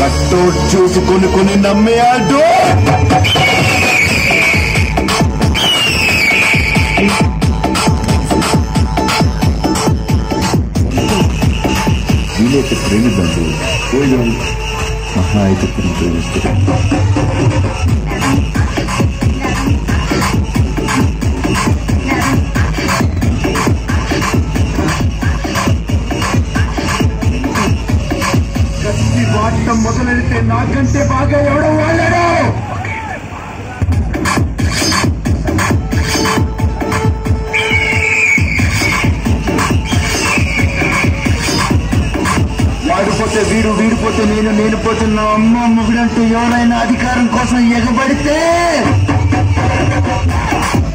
కట్టోట్ చూసుకొని కొని నమ్మేయాడు వీలైతే ప్రేమిద్దండి పోయిన మహా అయితే ప్రేమిస్తారు కత్తి వాడటం మొదలెడితే నాకంటే బాగా ఎవడో వాడాడు వాడిపోతే వీడు వీడిపోతే నేను నేను పోతే నా అమ్మ మొగుడంటూ ఎవరైనా అధికారం కోసం ఎగబడితే